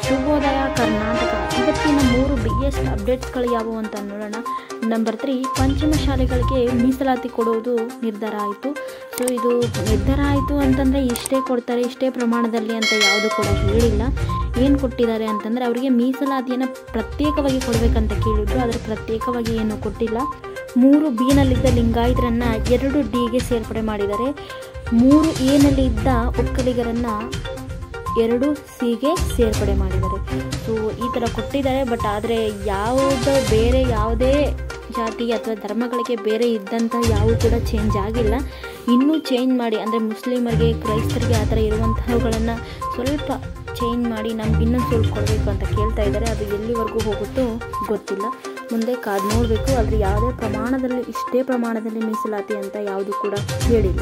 ಶುಭೋದಯ ಕರ್ನಾಟಕ ಇವತ್ತಿನ ಮೂರು ಬಿಗ್ಗೆಸ್ಟ್ ಅಪ್ಡೇಟ್ಸ್ಗಳು ಯಾವುವು ಅಂತ ನೋಡೋಣ ನಂಬರ್ ತ್ರೀ ಪಂಚಮ ಶಾಲೆಗಳಿಗೆ ಮೀಸಲಾತಿ ಕೊಡೋದು ನಿರ್ಧಾರ ಆಯಿತು ಸೊ ಇದು ನಿರ್ಧಾರ ಆಯಿತು ಅಂತಂದರೆ ಇಷ್ಟೇ ಕೊಡ್ತಾರೆ ಇಷ್ಟೇ ಪ್ರಮಾಣದಲ್ಲಿ ಅಂತ ಯಾವುದು ಕೂಡ ಹೇಳಿಲ್ಲ ಏನು ಕೊಟ್ಟಿದ್ದಾರೆ ಅಂತಂದರೆ ಅವರಿಗೆ ಮೀಸಲಾತಿಯನ್ನು ಪ್ರತ್ಯೇಕವಾಗಿ ಕೊಡಬೇಕಂತ ಕೇಳಿದ್ರು ಆದರೆ ಪ್ರತ್ಯೇಕವಾಗಿ ಏನು ಕೊಟ್ಟಿಲ್ಲ ಮೂರು ಬಿನಲ್ಲಿದ್ದ ಲಿಂಗಾಯತರನ್ನು ಎರಡು ಡಿಗೆ ಸೇರ್ಪಡೆ ಮಾಡಿದ್ದಾರೆ ಮೂರು ಎನಲ್ಲಿ ಇದ್ದ ಒಕ್ಕಲಿಗರನ್ನು ಎರಡು ಸಿಗೆ ಸೇರ್ಪಡೆ ಮಾಡಿದ್ದಾರೆ ಸೊ ಈ ಥರ ಕೊಟ್ಟಿದ್ದಾರೆ ಬಟ್ ಆದರೆ ಯಾವುದೋ ಬೇರೆ ಯಾವುದೇ ಜಾತಿ ಅಥವಾ ಧರ್ಮಗಳಿಗೆ ಬೇರೆ ಇದ್ದಂಥ ಯಾವ ಕೂಡ ಚೇಂಜ್ ಆಗಿಲ್ಲ ಇನ್ನೂ ಚೇಂಜ್ ಮಾಡಿ ಅಂದರೆ ಮುಸ್ಲಿಮರಿಗೆ ಕ್ರೈಸ್ತರಿಗೆ ಆ ಥರ ಇರುವಂತಹವುಗಳನ್ನು ಸ್ವಲ್ಪ ಚೇಂಜ್ ಮಾಡಿ ನಮ್ಗೆ ಇನ್ನೊಂದು ಸ್ವಲ್ಪ ಕೊಡಬೇಕು ಅಂತ ಕೇಳ್ತಾ ಇದ್ದಾರೆ ಅದು ಎಲ್ಲಿವರೆಗೂ ಹೋಗುತ್ತೋ ಗೊತ್ತಿಲ್ಲ ಮುಂದೆ ಕಾದು ನೋಡಬೇಕು ಆದರೆ ಯಾವುದೇ ಪ್ರಮಾಣದಲ್ಲಿ ಇಷ್ಟೇ ಪ್ರಮಾಣದಲ್ಲಿ ಮೀಸಲಾತಿ ಅಂತ ಯಾವುದು ಕೂಡ ಹೇಳಿಲ್ಲ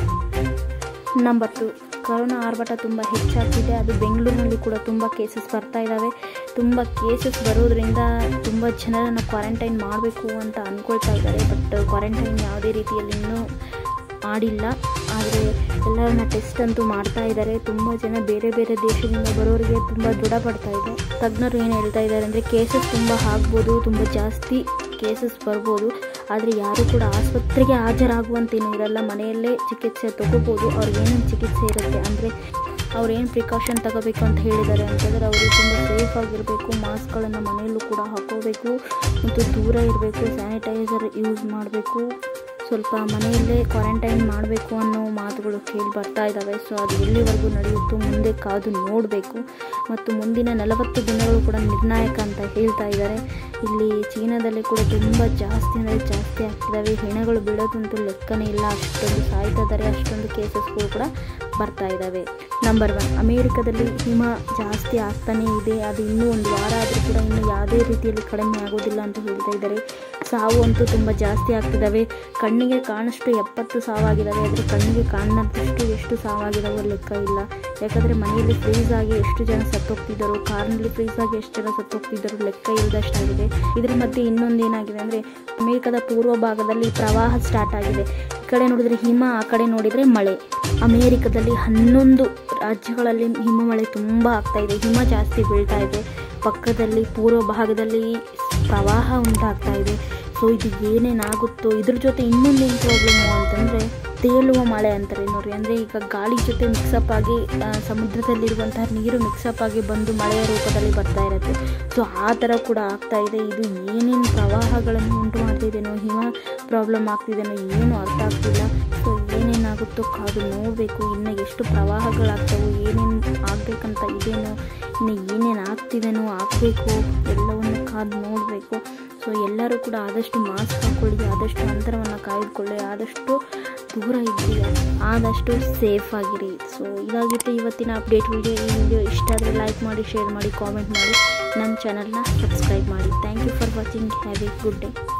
ನಂಬರ್ ಟು ಕರೋನಾ ಆರ್ಭಟ ತುಂಬ ಹೆಚ್ಚಾಗ್ತಿದೆ ಅದು ಬೆಂಗಳೂರಿನಲ್ಲಿ ಕೂಡ ತುಂಬ ಕೇಸಸ್ ಬರ್ತಾ ಇದ್ದಾವೆ ತುಂಬ ಕೇಸಸ್ ಬರೋದ್ರಿಂದ ತುಂಬ ಜನರನ್ನು ಕ್ವಾರಂಟೈನ್ ಮಾಡಬೇಕು ಅಂತ ಅಂದ್ಕೊಳ್ತಾ ಇದ್ದಾರೆ ಬಟ್ ಕ್ವಾರಂಟೈನ್ ಯಾವುದೇ ರೀತಿಯಲ್ಲಿ ಇನ್ನೂ ಮಾಡಿಲ್ಲ ಆದರೆ ಎಲ್ಲರನ್ನ ಟೆಸ್ಟ್ ಅಂತೂ ಮಾಡ್ತಾ ಇದ್ದಾರೆ ತುಂಬ ಜನ ಬೇರೆ ಬೇರೆ ದೇಶದಿಂದ ಬರೋರಿಗೆ ತುಂಬ ದೃಢಪಡ್ತಾ ಇದೆ ತಜ್ಞರು ಏನು ಹೇಳ್ತಾ ಇದ್ದಾರೆ ಅಂದರೆ ಕೇಸಸ್ ತುಂಬ ಆಗ್ಬೋದು ತುಂಬ ಜಾಸ್ತಿ ಕೇಸಸ್ ಬರ್ಬೋದು ಆದರೆ ಯಾರು ಕೂಡ ಆಸ್ಪತ್ರೆಗೆ ಹಾಜರಾಗುವಂತೇನೂ ಇರಲ್ಲ ಮನೆಯಲ್ಲೇ ಚಿಕಿತ್ಸೆ ತಗೋಬೋದು ಅವ್ರಿಗೆ ಏನೇನು ಚಿಕಿತ್ಸೆ ಇರುತ್ತೆ ಅಂದರೆ ಅವ್ರು ಏನು ಪ್ರಿಕಾಷನ್ ತಗೋಬೇಕು ಅಂತ ಹೇಳಿದ್ದಾರೆ ಅಂತಂದರೆ ಅವರು ತುಂಬ ಸೇಫ್ ಆಗಿರಬೇಕು ಮಾಸ್ಕ್ಗಳನ್ನು ಮನೆಯಲ್ಲೂ ಕೂಡ ಹಾಕೋಬೇಕು ಮತ್ತು ದೂರ ಇರಬೇಕು ಸ್ಯಾನಿಟೈಸರ್ ಯೂಸ್ ಮಾಡಬೇಕು ಸ್ವಲ್ಪ ಮನೆಯಲ್ಲೇ ಕ್ವಾರಂಟೈನ್ ಮಾಡಬೇಕು ಅನ್ನೋ ಮಾತುಗಳು ಕೇಳಿ ಬರ್ತಾ ಇದ್ದಾವೆ ಸೊ ಅದು ಎಲ್ಲಿವರೆಗೂ ನಡೆಯುತ್ತೋ ಮುಂದೆ ಕಾದು ನೋಡಬೇಕು ಮತ್ತು ಮುಂದಿನ ನಲವತ್ತು ದಿನಗಳು ಕೂಡ ನಿರ್ಣಾಯಕ ಅಂತ ಹೇಳ್ತಾ ಇದ್ದಾರೆ ಇಲ್ಲಿ ಚೀನಾದಲ್ಲಿ ಕೂಡ ತುಂಬ ಜಾಸ್ತಿ ಅಂದರೆ ಜಾಸ್ತಿ ಆಗ್ತಿದ್ದಾವೆ ಹೆಣಗಳು ಬೀಳೋದಂತೂ ಲೆಕ್ಕನೇ ಇಲ್ಲ ಅಷ್ಟೊಂದು ಸಾಯ್ತಾ ಇದ್ದಾರೆ ಅಷ್ಟೊಂದು ಕೇಸಸ್ಗಳು ಕೂಡ ಬರ್ತಾ ಇದ್ದಾವೆ ನಂಬರ್ ಒನ್ ಅಮೇರಿಕದಲ್ಲಿ ಹಿಮ ಜಾಸ್ತಿ ಆಗ್ತಾನೇ ಇದೆ ಅದು ಇನ್ನೂ ಒಂದು ವಾರ ಆದರೂ ಕೂಡ ಇನ್ನೂ ಯಾವುದೇ ರೀತಿಯಲ್ಲಿ ಕಡಿಮೆ ಆಗೋದಿಲ್ಲ ಅಂತ ಹೇಳ್ತಾ ಇದ್ದಾರೆ ಸಾವು ಅಂತೂ ತುಂಬ ಜಾಸ್ತಿ ಆಗ್ತಿದ್ದಾವೆ ಕಣ್ಣಿಗೆ ಕಾಣಷ್ಟು ಎಪ್ಪತ್ತು ಸಾವಾಗಿದ್ದಾವೆ ಆದರೆ ಕಣ್ಣಿಗೆ ಕಾಣದಷ್ಟು ಎಷ್ಟು ಸಾವಾಗಿದಾವೋ ಲೆಕ್ಕ ಇಲ್ಲ ಯಾಕಂದರೆ ಮನೆಯಲ್ಲಿ ಫ್ರೀಸ್ ಆಗಿ ಎಷ್ಟು ಜನ ಸತ್ತೋಗ್ತಿದ್ದರು ಕಾರ್ನಲ್ಲಿ ಫ್ರೀಸ್ ಆಗಿ ಎಷ್ಟು ಜನ ಸತ್ತೋಗ್ತಿದ್ದರು ಲೆಕ್ಕ ಇಲ್ಲದಷ್ಟಾಗಿದೆ ಇದರ ಮಧ್ಯೆ ಇನ್ನೊಂದು ಏನಾಗಿದೆ ಅಂದರೆ ಅಮೆರಿಕದ ಪೂರ್ವ ಭಾಗದಲ್ಲಿ ಪ್ರವಾಹ ಸ್ಟಾರ್ಟ್ ಆಗಿದೆ ಈ ಕಡೆ ನೋಡಿದರೆ ಹಿಮ ಆ ಕಡೆ ನೋಡಿದರೆ ಮಳೆ ಅಮೇರಿಕದಲ್ಲಿ ಹನ್ನೊಂದು ರಾಜ್ಯಗಳಲ್ಲಿ ಹಿಮ ಮಳೆ ತುಂಬ ಆಗ್ತಾ ಇದೆ ಹಿಮ ಜಾಸ್ತಿ ಬೀಳ್ತಾ ಇದೆ ಪಕ್ಕದಲ್ಲಿ ಪೂರ್ವ ಭಾಗದಲ್ಲಿ ಪ್ರವಾಹ ಉಂಟಾಗ್ತಾ ಇದೆ ಸೊ ಇದು ಏನೇನಾಗುತ್ತೋ ಇದ್ರ ಜೊತೆ ಇನ್ನೊಂದೇನು ಪ್ರಾಬ್ಲಮ್ಮು ಅಂತಂದರೆ ತೇಲುವ ಮಳೆ ಅಂತಾರೆ ನೋಡ್ರಿ ಅಂದರೆ ಈಗ ಗಾಳಿ ಜೊತೆ ಮಿಕ್ಸಪ್ ಆಗಿ ಆ, ಸಮುದ್ರದಲ್ಲಿರುವಂತಹ ನೀರು ಮಿಕ್ಸಪ್ ಆಗಿ ಬಂದು ಮಳೆಯ ರೂಪದಲ್ಲಿ ಬರ್ತಾ ಇರುತ್ತೆ ಸೊ ಆ ಥರ ಕೂಡ ಆಗ್ತಾ ಇದೆ ಇದು ಏನೇನು ಪ್ರವಾಹಗಳನ್ನು ಉಂಟು ಮಾಡ್ತಿದ್ದೇನೋ ಹಿಮ ಪ್ರಾಬ್ಲಮ್ ಆಗ್ತಿದೇನೋ ಏನು ಅರ್ಥ ಆಗ್ತಿಲ್ಲ ಸೊ ಏನೇನಾಗುತ್ತೋ ಕಾದು ನೋಡಬೇಕು ಇನ್ನು ಎಷ್ಟು ಪ್ರವಾಹಗಳಾಗ್ತವೋ ಏನೇನು ಆಗಬೇಕಂತ ಇದೇನೋ ಇನ್ನು ಏನೇನು ಆಗ್ತಿದೇನೋ ಆಗಬೇಕು ಎಲ್ಲವನ್ನು ಕಾದು ನೋಡಬೇಕು ಸೊ ಎಲ್ಲರೂ ಕೂಡ ಆದಷ್ಟು ಮಾಸ್ಕ್ ಹಾಕ್ಕೊಳ್ಳಿ ಆದಷ್ಟು ಅಂತರವನ್ನು ಕಾಯ್ದುಕೊಳ್ಳಿ ಆದಷ್ಟು ದೂರ ಇದ್ರಿ ಆದಷ್ಟು ಸೇಫ್ ಆಗಿರಿ ಸೊ ಇದಾಗಿತ್ತು ಇವತ್ತಿನ ಅಪ್ಡೇಟ್ ವಿಡಿಯೋ ಈ ವಿಡಿಯೋ ಇಷ್ಟ ಆದರೆ ಲೈಕ್ ಮಾಡಿ ಶೇರ್ ಮಾಡಿ ಕಾಮೆಂಟ್ ಮಾಡಿ ನನ್ನ ಚಾನಲ್ನ ಸಬ್ಸ್ಕ್ರೈಬ್ ಮಾಡಿ thank you for watching have a good day